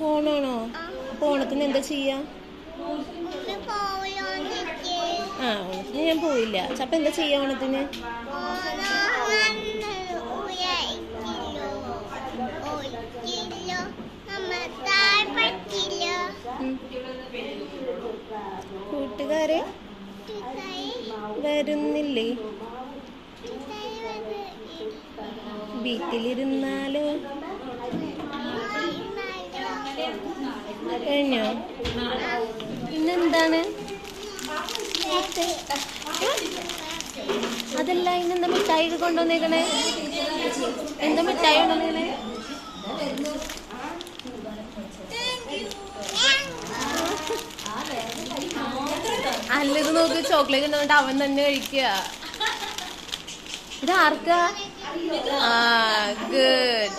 ഓണാണോ അപ്പൊ ഓണത്തിന് എന്താ ചെയ്യാ ഒന്ന് പോയോണ്ടിരിക്കേ ആ ഓണത്തിന് ഞാൻ പോയില്ല അപ്പൊ എന്താ ചെയ്യാ ഓണത്തിന് ഓണം വന്ന് ഉയർത്തില്ലോ ഒഴിച്ചില്ലോ നമ്മൾ താഴെ പറ്റില്ല ഉം. കൂട്ടുകാരെ വരുന്നില്ലേ വീട്ടിലിരുന്നാലോ കഴിഞ്ഞോ ഇന്നെന്താണ് അതല്ല ഇന്നെന്താ മിഠായി ഒക്കെ കൊണ്ടുവന്നേക്കണേ എന്താ മിഠായി കൊണ്ടുവന്നേക്കണേ അല്ല ഇത് നോക്ക് ചോക്ലേറ്റ് കൊണ്ടുവന്നിട്ട് അവൻ തന്നെ കഴിക്കുക ഇത് ആർക്കാ ആ ഗുഡ്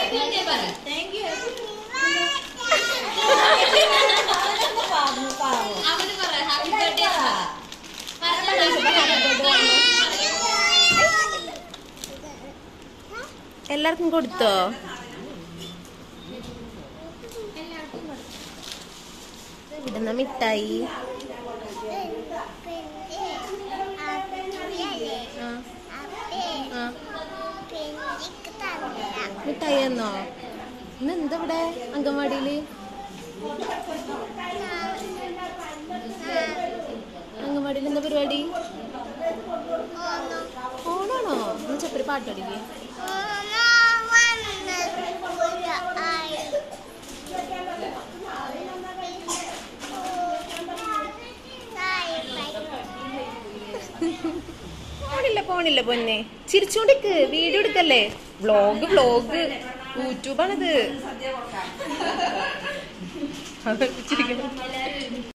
എല്ലാവർക്കും കൊടുത്തോ ഇവിടുന്ന മിഠായി ആ ആ മിഠായി എന്നോ ഇന്ന് എന്താ ഇവിടെ അങ്കൻവാടിയില് അങ്കൻവാടിയിൽ എന്താ പരിപാടി ഓണാണോ എന്ന് ചെപ്പര് പാട്ട് പാടില്ലേ പോണില്ല പോണില്ല പൊന്നെ ചിരിച്ചോണ്ടിക്ക് വീഡിയോ എടുക്കല്ലേ വ്ലോഗ് വ്ലോഗ് യൂട്യൂബാണിത് അത് ചിരിക്കണം